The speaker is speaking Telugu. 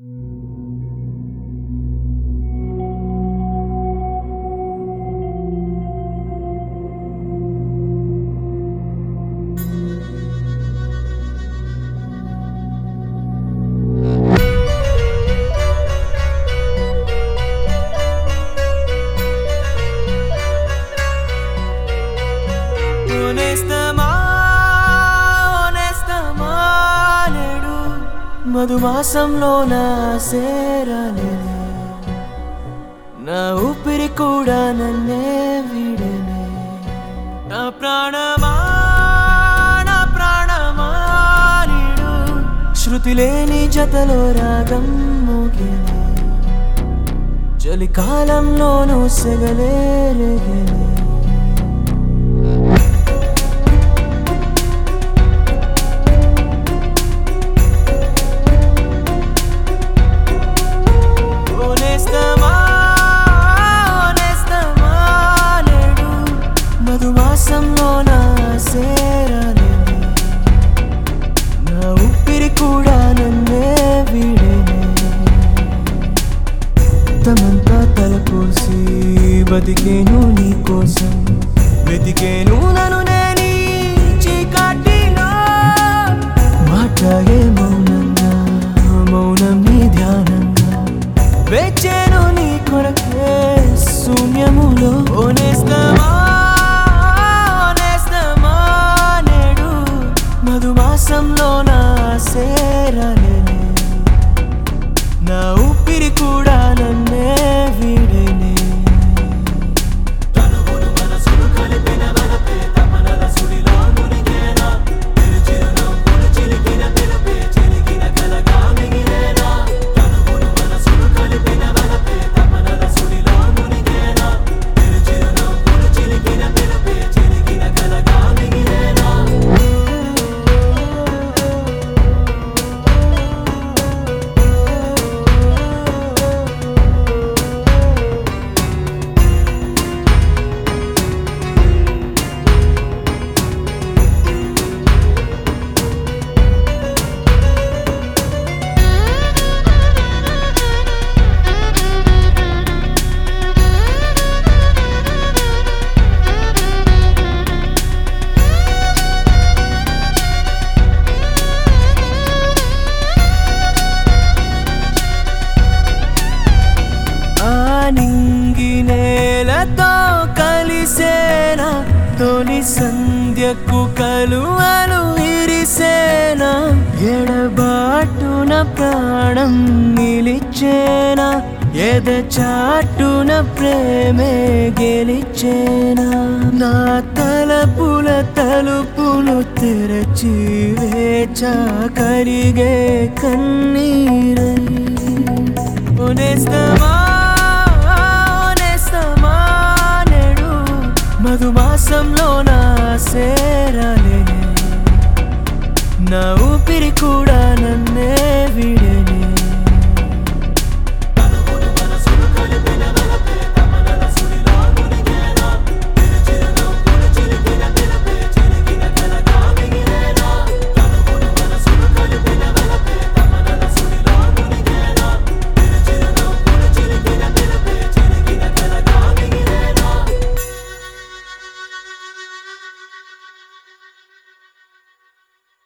మధుమాసంలో నా సేరాలే నా ఊపిరి కూడా నన్నే వీడనే నా ప్రాణమా నా ప్రాణమా నీడు శృతి లేని జతలో రాగం మోగినే చలికాలంలోనూ సెగలే రేగినే ఓనేస్తమా ఓనేస్తమా నేడు మధుమాసంలో నా సేరాలే నా ఊపిరి కూడా నన్నే వీడేనే తమంతా తలపోసి బతికేను నీ కోసం వెతికేను నన్ను నేనీ చీకటిలో మాట్లాడే మౌనంగా మౌనం నీ ధ్యానంగా వేచేను నీ కొరకే శూన్యములో ఓనేస్తమా ఓనేస్తమా నేడు మధుమాసంలో నా సేరలే నా ఊపిరి కూడా నన్నే వీడేనే తనువును మనసును కలిపిన వలపే తపనల సుడిలో మునిగేనా చిరునవ్వులు చిలికిన పిలుపే చిలికిన కలగా మిగిలేనా తనువును మనసును కలిపిన వలపే తపనల సుడిలో మునిగేనా చిరునవ్వులు చిలికిన పిలుపే చిలికిన కలగా మిగిలేనా ఆ నింగి నేలతో కలిసేనా తొలి సంధ్యకు కలువలు ఇరిసేనా ఎడబాటున ప్రాణం నిలిచేనా ఎద చాటున ప్రేమే గెలిచేనా నా తలపుల తలుపులు తెరచి వేచా కరిగే కన్నీరై Honesta